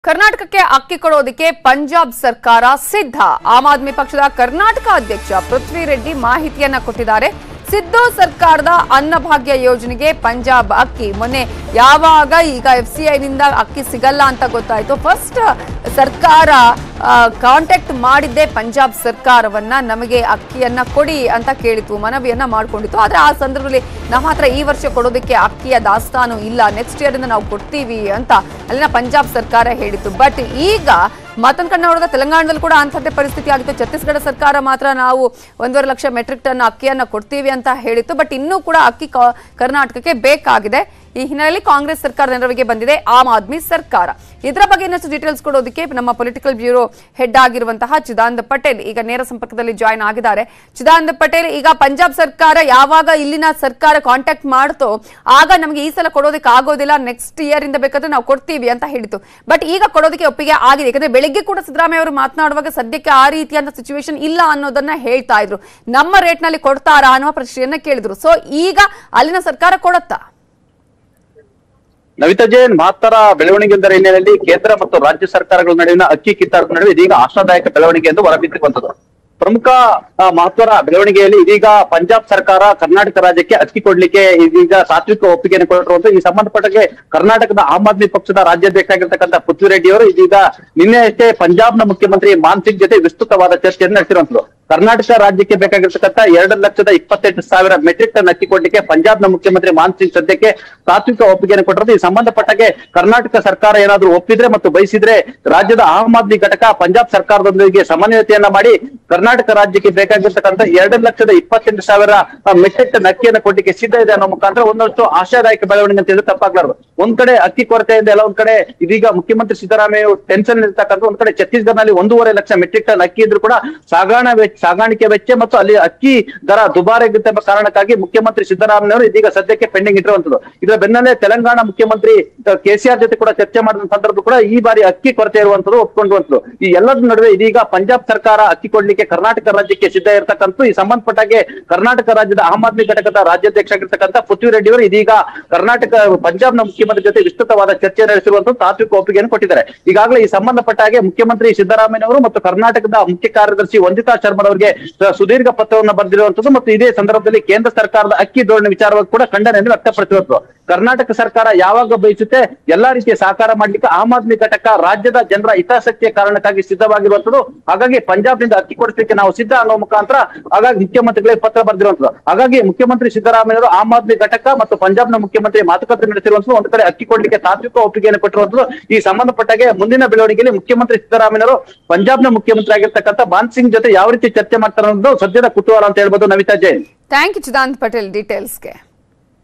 ಕರ್ನಾಟಕಕ್ಕೆ ಅಕ್ಕಿ ಕೊಡೋದಕ್ಕೆ ಪಂಜಾಬ್ ಸರ್ಕಾರ ಸಿದ್ಧ ಆಮ್ ಆದ್ಮಿ ಪಕ್ಷದ ಕರ್ನಾಟಕ ಅಧ್ಯಕ್ಷ ಪೃಥ್ವಿ ರೆಡ್ಡಿ ಮಾಹಿತಿಯನ್ನ ಕೊಟ್ಟಿದ್ದಾರೆ ಸಿದ್ದು ಸರ್ಕಾರದ ಅನ್ನಭಾಗ್ಯ ಯೋಜನೆಗೆ ಪಂಜಾಬ್ ಅಕ್ಕಿ ಮೊನ್ನೆ ಯಾವಾಗ ಈಗ ಎಫ್ ಸಿ ಐನಿಂದ ಅಕ್ಕಿ ಸಿಗಲ್ಲ ಅಂತ ಗೊತ್ತಾಯ್ತು ಫಸ್ಟ್ ಸರ್ಕಾರ ಕಾಂಟ್ಯಾಕ್ಟ್ ಮಾಡಿದ್ದೇ ಪಂಜಾಬ್ ಸರ್ಕಾರವನ್ನ ನಮಗೆ ಅಕ್ಕಿಯನ್ನ ಕೊಡಿ ಅಂತ ಕೇಳಿತು ಮನವಿಯನ್ನ ಮಾಡ್ಕೊಂಡಿತ್ತು ಆದ್ರೆ ಆ ಸಂದರ್ಭದಲ್ಲಿ ನಮ್ಮ ಹತ್ರ ಈ ವರ್ಷ ಕೊಡೋದಕ್ಕೆ ಅಕ್ಕಿಯ ದಾಸ್ತಾನು ಇಲ್ಲ ನೆಕ್ಸ್ಟ್ ಇಯರ್ ಇಂದ ನಾವು ಕೊಡ್ತೀವಿ ಅಂತ ಅಲ್ಲಿನ ಪಂಜಾಬ್ ಸರ್ಕಾರ ಹೇಳಿತ್ತು ಬಟ್ ಈಗ ಮತ್ತೊಂದು ಕಡೆ ನೋಡಿದ್ರೆ ತೆಲಂಗಾಣದಲ್ಲಿ ಕೂಡ ಅಂಥದ್ದೇ ಪರಿಸ್ಥಿತಿ ಆಗಿತ್ತು ಛತ್ತೀಸ್ಗಢ ಸರ್ಕಾರ ಮಾತ್ರ ನಾವು ಒಂದೂವರೆ ಲಕ್ಷ ಮೆಟ್ರಿಕ್ ಟನ್ ಅಕ್ಕಿಯನ್ನ ಕೊಡ್ತೀವಿ ಅಂತ ಹೇಳಿತ್ತು ಬಟ್ ಇನ್ನೂ ಕೂಡ ಅಕ್ಕಿ ಕ- ಕರ್ನಾಟಕಕ್ಕೆ ಬೇಕಾಗಿದೆ ಈ ಹಿನ್ನೆಲೆಯಲ್ಲಿ ಕಾಂಗ್ರೆಸ್ ಸರ್ಕಾರ ನೆರವಿಗೆ ಬಂದಿದೆ ಆಮ್ ಆದ್ಮಿ ಸರ್ಕಾರ ಇದರ ಬಗ್ಗೆ ಇನ್ನಷ್ಟು ಡೀಟೇಲ್ಸ್ ಕೊಡೋದಕ್ಕೆ ನಮ್ಮ ಪೊಲಿಟಿಕಲ್ ಬ್ಯೂರೋ ಹೆಡ್ ಆಗಿರುವಂತಹ ಚಿದಾನಂದ ಪಟೇಲ್ ಈಗ ನೇರ ಸಂಪರ್ಕದಲ್ಲಿ ಜಾಯ್ನ್ ಆಗಿದ್ದಾರೆ ಚಿದಾನಂದ ಪಟೇಲ್ ಈಗ ಪಂಜಾಬ್ ಸರ್ಕಾರ ಯಾವಾಗ ಇಲ್ಲಿನ ಸರ್ಕಾರ ಕಾಂಟ್ಯಾಕ್ಟ್ ಮಾಡ್ತೋ ಆಗ ನಮಗೆ ಈ ಸಲ ಕೊಡೋದಕ್ಕೆ ಆಗೋದಿಲ್ಲ ನೆಕ್ಸ್ಟ್ ಇಯರ್ ಇಂದ ಬೇಕಾದ್ರೆ ನಾವು ಕೊಡ್ತೀವಿ ಅಂತ ಹೇಳಿತ್ತು ಬಟ್ ಈಗ ಕೊಡೋದಕ್ಕೆ ಒಪ್ಪಿಗೆ ಆಗಿದೆ ಯಾಕಂದ್ರೆ ಬೆಳಿಗ್ಗೆ ಕೂಡ ಸಿದ್ದರಾಮಯ್ಯ ಅವರು ಮಾತನಾಡುವಾಗ ಸದ್ಯಕ್ಕೆ ಆ ರೀತಿಯಾದ ಸಿಚುವೇಶನ್ ಇಲ್ಲ ಅನ್ನೋದನ್ನ ಹೇಳ್ತಾ ಇದ್ರು ನಮ್ಮ ರೇಟ್ ನಲ್ಲಿ ಕೊಡ್ತಾರಾ ಅನ್ನುವ ಪ್ರಶ್ನೆಯನ್ನ ಕೇಳಿದ್ರು ಸೊ ಈಗ ಅಲ್ಲಿನ ಸರ್ಕಾರ ಕೊಡುತ್ತಾ ನವಿತಾ ಜೈನ್ ಮಹತ್ತರ ಬೆಳವಣಿಗೆಯೊಂದರ ಹಿನ್ನೆಲೆಯಲ್ಲಿ ಕೇಂದ್ರ ಮತ್ತು ರಾಜ್ಯ ಸರ್ಕಾರಗಳ ನಡುವಿನ ಅಕ್ಕಿ ಕಿತ್ತಾಟದ ನಡುವೆ ಇದೀಗ ಆಶಾದಾಯಕ ಬೆಳವಣಿಗೆ ಎಂದು ಹೊರಬಿದ್ದಿರುವಂತದ್ದು ಪ್ರಮುಖ ಆ, ಮಹತ್ವದ ಬೆಳವಣಿಗೆಯಲ್ಲಿ ಇದೀಗ ಪಂಜಾಬ್ ಸರ್ಕಾರ ಕರ್ನಾಟಕ ರಾಜ್ಯಕ್ಕೆ ಅಕ್ಕಿ ಕೊಡ್ಲಿಕ್ಕೆ ಇದೀಗ ತಾತ್ವಿಕ ಒಪ್ಪಿಗೆಯನ್ನು ಕೊಟ್ಟಿರುವಂತ ಈ ಸಂಬಂಧಪಟ್ಟಗೆ ಕರ್ನಾಟಕದ ಆಮ್ ಆದ್ಮಿ ಪಕ್ಷದ ರಾಜ್ಯಾಧ್ಯಕ್ಷ ಆಗಿರ್ತಕ್ಕಂಥ ಪೃಥ್ವಿರೆಡ್ಡಿ ಅವರು ಇದೀಗ ನಿನ್ನೆ ಅಷ್ಟೇ ಪಂಜಾಬ್ನ ಮುಖ್ಯಮಂತ್ರಿ ಮಾನ್ ಸಿಂಗ್ ಜೊತೆ ವಿಸ್ತೃತವಾದ ಚರ್ಚೆಯನ್ನು ನಡೆಸಿರುವಂತದ್ದು ಕರ್ನಾಟಕ ರಾಜ್ಯಕ್ಕೆ ಬೇಕಾಗಿರ್ತಕ್ಕಂಥ ಎರಡು ಲಕ್ಷದ ಇಪ್ಪತ್ತೆಂಟು ಸಾವಿರ ಮೆಟ್ರಿಕ್ ಟನ್ ಅಕ್ಕಿ ಕೊಡ್ಲಿಕ್ಕೆ ಪಂಜಾಬ್ನ ಮುಖ್ಯಮಂತ್ರಿ ಮಾನ್ ಸಿಂಗ್ ಸದ್ಯಕ್ಕೆ ತಾತ್ವಿಕ ಒಪ್ಪಿಗೆಯನ್ನು ಕೊಟ್ಟಿರೋದು ಈ ಸಂಬಂಧಪಟ್ಟಗೆ ಕರ್ನಾಟಕ ಸರ್ಕಾರ ಏನಾದ್ರೂ ಒಪ್ಪಿದ್ರೆ ಮತ್ತು ಬಯಸಿದ್ರೆ ರಾಜ್ಯದ ಆಮ್ ಆದ್ಮಿ ಘಟಕ ಪಂಜಾಬ್ ಸರ್ಕಾರದೊಂದಿಗೆ ಸಮನ್ವಯತೆಯನ್ನ ಮಾಡಿ ಕರ್ನಾಟಕ ರಾಜ್ಯಕ್ಕೆ ಬೇಕಾಗಿರ್ತಕ್ಕಂಥ ಎರಡು ಲಕ್ಷದ ಇಪ್ಪತ್ತೆಂಟು ಸಾವಿರ ಮೆಟ್ರಿಕ್ ಟನ್ ಅಕ್ಕಿಯನ್ನು ಕೊಡ್ಲಿಕ್ಕೆ ಸಿದ್ಧ ಇದೆ ಅನ್ನೋ ಮುಖಾಂತರ ಒಂದಷ್ಟು ಆಶಾದಾಯಕ ಬೆಳವಣಿಗೆ ಅಂತ ಹೇಳಿದ್ರೆ ತಪ್ಪಾಗ್ಲಾರ್ದು ಒಂದ್ ಕಡೆ ಅಕ್ಕಿ ಕೊರತೆಯಿಂದ ಎಲ್ಲ ಒಂದ್ ಕಡೆ ಇದೀಗ ಮುಖ್ಯಮಂತ್ರಿ ಸಿದ್ದರಾಮಯ್ಯ ಟೆನ್ಷನ್ ಇರ್ತಕ್ಕಂಥ ಒಂದ್ ಕಡೆ ಛತ್ತೀಸ್ಗಢನಲ್ಲಿ ಒಂದೂವರೆ ಲಕ್ಷ ಮೆಟ್ರಿಕ್ ಟನ್ ಅಕ್ಕಿ ಇದ್ರು ಕೂಡ ಸಾಗಾಣ ವೆಚ್ಚ ಸಾಗಾಣಿಕೆ ವೆಚ್ಚ ಮತ್ತು ಅಲ್ಲಿ ಅಕ್ಕಿ ದರ ದುಬಾರಿ ಆಗುತ್ತೆ ಎಂಬ ಕಾರಣಕ್ಕಾಗಿ ಮುಖ್ಯಮಂತ್ರಿ ಸಿದ್ದರಾಮಯ್ಯ ಅವರು ಇದೀಗ ಸದ್ಯಕ್ಕೆ ಪೆಂಡಿಂಗ್ ಇಟ್ಟಿರುವಂತದ್ದು ಇದರ ಬೆನ್ನಲ್ಲೇ ತೆಲಂಗಾಣ ಮುಖ್ಯಮಂತ್ರಿ ಕೆಸಿಆರ್ ಜೊತೆ ಕೂಡ ಚರ್ಚೆ ಮಾಡಿದ ಸಂದರ್ಭ ಕೂಡ ಈ ಬಾರಿ ಅಕ್ಕಿ ಕೊರತೆ ಇರುವಂತದ್ದು ಒಪ್ಕೊಂಡುವಂತದ್ದು ಈ ಎಲ್ಲದ ನಡುವೆ ಇದೀಗ ಪಂಜಾಬ್ ಸರ್ಕಾರ ಅಕ್ಕಿ ಕೊಡ್ಲಿಕ್ಕೆ ಕರ್ನಾಟಕ ರಾಜ್ಯಕ್ಕೆ ಸಿದ್ಧ ಇರತಕ್ಕಂಥ ಈ ಸಂಬಂಧಪಟ್ಟಾಗೆ ಕರ್ನಾಟಕ ರಾಜ್ಯದ ಆಮ್ ಆದ್ಮಿ ಘಟಕದ ರಾಜ್ಯಾಧ್ಯಕ್ಷ ಆಗಿರ್ತಕ್ಕಂಥ ಪೃಥ್ವಿ ರೆಡ್ಡಿ ಅವರು ಇದೀಗ ಕರ್ನಾಟಕ ಪಂಜಾಬ್ನ ಮುಖ್ಯಮಂತ್ರಿ ಜೊತೆ ವಿಸ್ತೃತವಾದ ಚರ್ಚೆ ನಡೆಸಿರುವಂತಹ ತಾತ್ವಿಕ ಒಪ್ಪಿಗೆಯನ್ನು ಕೊಟ್ಟಿದ್ದಾರೆ ಈಗಾಗಲೇ ಈ ಸಂಬಂಧಪಟ್ಟ ಹಾಗೆ ಮುಖ್ಯಮಂತ್ರಿ ಸಿದ್ದರಾಮಯ್ಯ ಅವರು ಮತ್ತು ಕರ್ನಾಟಕದ ಮುಖ್ಯ ಕಾರ್ಯದರ್ಶಿ ವಂದಿತಾ ಶರ್ಮಾ ಅವರಿಗೆ ಸುದೀರ್ಘ ಪತ್ರವನ್ನು ಬರೆದಿರುವಂತದ್ದು ಮತ್ತು ಇದೇ ಸಂದರ್ಭದಲ್ಲಿ ಕೇಂದ್ರ ಸರ್ಕಾರದ ಅಕ್ಕಿ ಧೋರಣೆ ವಿಚಾರವಾಗಿ ಕೂಡ ಖಂಡನೆಯನ್ನು ವ್ಯಕ್ತಪಡಿಸಿರುವಂತದ್ದು ಕರ್ನಾಟಕ ಸರ್ಕಾರ ಯಾವಾಗ ಬಯಸುತ್ತೆ ಎಲ್ಲಾ ರೀತಿಯ ಸಹಕಾರ ಮಾಡ್ಲಿಕ್ಕೆ ಆಮ್ ಆದ್ಮಿ ಘಟಕ ರಾಜ್ಯದ ಜನರ ಹಿತಾಸಕ್ತಿಯ ಕಾರಣಕ್ಕಾಗಿ ಸಿದ್ಧವಾಗಿರುವಂತದ್ದು ಹಾಗಾಗಿ ಪಂಜಾಬ್ನಿಂದ ಅಕ್ಕಿ ಕೊಡಿಸಲಿಕ್ಕೆ ನಾವು ಸಿದ್ಧ ಅನ್ನೋ ಮುಖಾಂತರ ಹಾಗಾಗಿ ಮುಖ್ಯಮಂತ್ರಿಗಳಿಗೆ ಪತ್ರ ಬರೆದಿರುವಂತದ್ದು ಹಾಗಾಗಿ ಮುಖ್ಯಮಂತ್ರಿ ಸಿದ್ದರಾಮಯ್ಯ ಅವರು ಆಮ್ ಆದ್ಮಿ ಘಟಕ ಮತ್ತು ಪಂಜಾಬ್ನ ಮುಖ್ಯಮಂತ್ರಿ ಮಾತುಕತೆ ನಡೆಸಿರುವಂತದ್ದು ಒಂದು ಕಡೆ ಅಕ್ಕಿ ಕೊಡ್ಲಿಕ್ಕೆ ತಾತ್ವಿಕ ಒಪ್ಪಿಗೆಯನ್ನು ಕೊಟ್ಟಿರುವಂತದ್ದು ಈ ಸಂಬಂಧಪಟ್ಟಾಗೆ ಮುಂದಿನ ಬೆಳವಣಿಗೆಯಲ್ಲಿ ಮುಖ್ಯಮಂತ್ರಿ ಸಿದ್ದರಾಮಯ್ಯವರು ಪಂಜಾಬ್ನ ಮುಖ್ಯಮಂತ್ರಿ ಆಗಿರ್ತಕ್ಕಂಥ ಮಾನ್ ಸಿಂಗ್ ಜೊತೆ ಯಾವ ರೀತಿ ಚರ್ಚೆ ಮಾಡ್ತಾರೆ ಅನ್ನೋದು ಸದ್ಯದ ಕುತೂಹಲ ಅಂತ ಹೇಳ್ಬೋದು ನವಿತಾ ಜೈನ್ ಥ್ಯಾಂಕ್ ಯು ಚಿದಾನಂದ್ ಪಟೇಲ್ ಡೀಟೇಲ್ಸ್ಗೆ